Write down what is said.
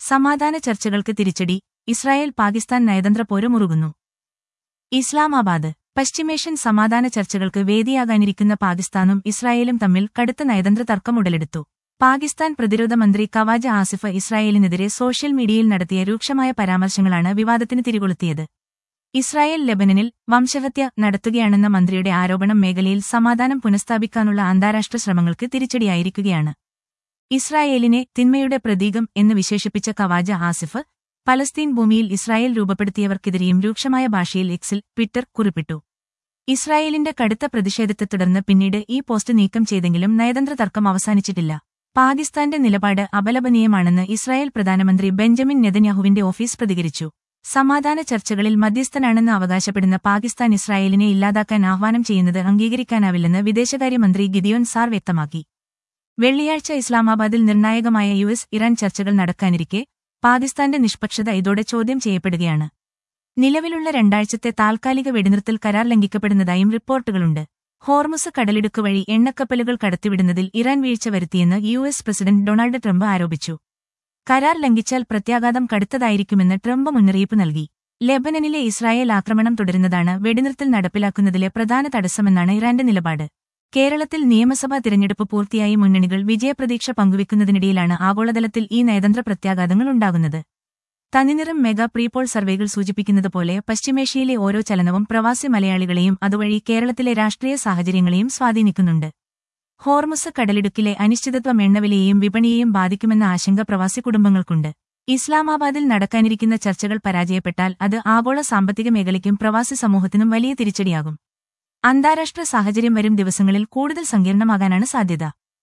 സമാധാന ചർച്ചകൾക്ക് തിരിച്ചടി ഇസ്രായേൽ പാകിസ്ഥാൻ നയതന്ത്ര പോര് മുറുകുന്നു ഇസ്ലാമാബാദ് പശ്ചിമേഷ്യൻ സമാധാന ചർച്ചകൾക്ക് വേദിയാകാനിരിക്കുന്ന പാകിസ്ഥാനും ഇസ്രായേലും തമ്മിൽ കടുത്ത നയതന്ത്ര തർക്കം ഉടലെടുത്തു പാകിസ്ഥാൻ പ്രതിരോധ മന്ത്രി കവാജ ആസിഫ് ഇസ്രായേലിനെതിരെ സോഷ്യൽ മീഡിയയിൽ നടത്തിയ രൂക്ഷമായ പരാമർശങ്ങളാണ് വിവാദത്തിന് തിരികൊളുത്തിയത് ഇസ്രായേൽ ലെബനനിൽ വംശഹത്യ നടത്തുകയാണെന്ന മന്ത്രിയുടെ ആരോപണം മേഖലയിൽ സമാധാനം പുനഃസ്ഥാപിക്കാനുള്ള അന്താരാഷ്ട്ര ശ്രമങ്ങൾക്ക് തിരിച്ചടിയായിരിക്കുകയാണ് ഇസ്രായേലിനെ തിന്മയുടെ പ്രതീകം എന്ന് വിശേഷിപ്പിച്ച കവാജ ആസിഫ് പലസ്തീൻ ഭൂമിയിൽ ഇസ്രായേൽ രൂപപ്പെടുത്തിയവർക്കെതിരെയും രൂക്ഷമായ ഭാഷയിൽ എക്സിൽ ട്വിറ്റർ കുറിപ്പിട്ടു ഇസ്രായേലിന്റെ കടുത്ത പ്രതിഷേധത്തെ തുടർന്ന് പിന്നീട് ഈ പോസ്റ്റ് നീക്കം ചെയ്തെങ്കിലും നയതന്ത്ര തർക്കം അവസാനിച്ചിട്ടില്ല പാകിസ്ഥാന്റെ നിലപാട് അപലപനീയമാണെന്ന് ഇസ്രായേൽ പ്രധാനമന്ത്രി ബെഞ്ചമിൻ നെതന്യാഹുവിന്റെ ഓഫീസ് പ്രതികരിച്ചു സമാധാന ചർച്ചകളിൽ മധ്യസ്ഥനാണെന്ന് അവകാശപ്പെടുന്ന പാകിസ്ഥാൻ ഇസ്രായേലിനെ ഇല്ലാതാക്കാൻ ആഹ്വാനം ചെയ്യുന്നത് അംഗീകരിക്കാനാവില്ലെന്ന് വിദേശകാര്യമന്ത്രി ഗിദിയോൻ സാർ വ്യക്തമാക്കി വെള്ളിയാഴ്ച ഇസ്ലാമാബാദിൽ നിർണായകമായ യു എസ് ഇറാൻ ചർച്ചകൾ നടക്കാനിരിക്കെ പാകിസ്ഥാന്റെ നിഷ്പക്ഷത ഇതോടെ ചോദ്യം ചെയ്യപ്പെടുകയാണ് നിലവിലുള്ള രണ്ടാഴ്ചത്തെ താൽക്കാലിക വെടിനിർത്തൽ കരാർ ലംഘിക്കപ്പെടുന്നതായും റിപ്പോർട്ടുകളുണ്ട് ഹോർമുസ് കടലിടുക്ക് വഴി എണ്ണക്കപ്പലുകൾ കടത്തിവിടുന്നതിൽ ഇറാൻ വീഴ്ച വരുത്തിയെന്ന് U S president Donald Trump ആരോപിച്ചു കരാർ ലംഘിച്ചാൽ പ്രത്യാഘാതം കടുത്തതായിരിക്കുമെന്ന് ട്രംപ് മുന്നറിയിപ്പ് നൽകി ലെബനനിലെ ഇസ്രായേൽ ആക്രമണം തുടരുന്നതാണ് വെടിനിർത്തൽ നടപ്പിലാക്കുന്നതിലെ പ്രധാന തടസ്സമെന്നാണ് ഇറാന്റെ നിലപാട് കേരളത്തിൽ നിയമസഭാ തിരഞ്ഞെടുപ്പ് പൂർത്തിയായി മുന്നണികൾ വിജയപ്രതീക്ഷ പങ്കുവെക്കുന്നതിനിടയിലാണ് ആഗോളതലത്തിൽ ഈ നയതന്ത്ര പ്രത്യാഘാതങ്ങൾ ഉണ്ടാകുന്നത് തനിനിറം മെഗാ പ്രീപോൾ സർവേകൾ സൂചിപ്പിക്കുന്നതുപോലെ പശ്ചിമേഷ്യയിലെ ഓരോ ചലനവും പ്രവാസി മലയാളികളെയും അതുവഴി കേരളത്തിലെ രാഷ്ട്രീയ സാഹചര്യങ്ങളെയും സ്വാധീനിക്കുന്നുണ്ട് ഹോർമുസ് കടലിടുക്കിലെ അനിശ്ചിതത്വം എണ്ണവിലയെയും വിപണിയെയും ബാധിക്കുമെന്ന ആശങ്ക പ്രവാസി കുടുംബങ്ങൾക്കുണ്ട് ഇസ്ലാമാബാദിൽ നടക്കാനിരിക്കുന്ന ചർച്ചകൾ പരാജയപ്പെട്ടാൽ അത് ആഗോള സാമ്പത്തിക മേഖലയ്ക്കും പ്രവാസി സമൂഹത്തിനും വലിയ തിരിച്ചടിയാകും അന്താരാഷ്ട്ര സാഹചര്യം വരും ദിവസങ്ങളിൽ കൂടുതൽ സങ്കീർണമാകാനാണ് സാധ്യത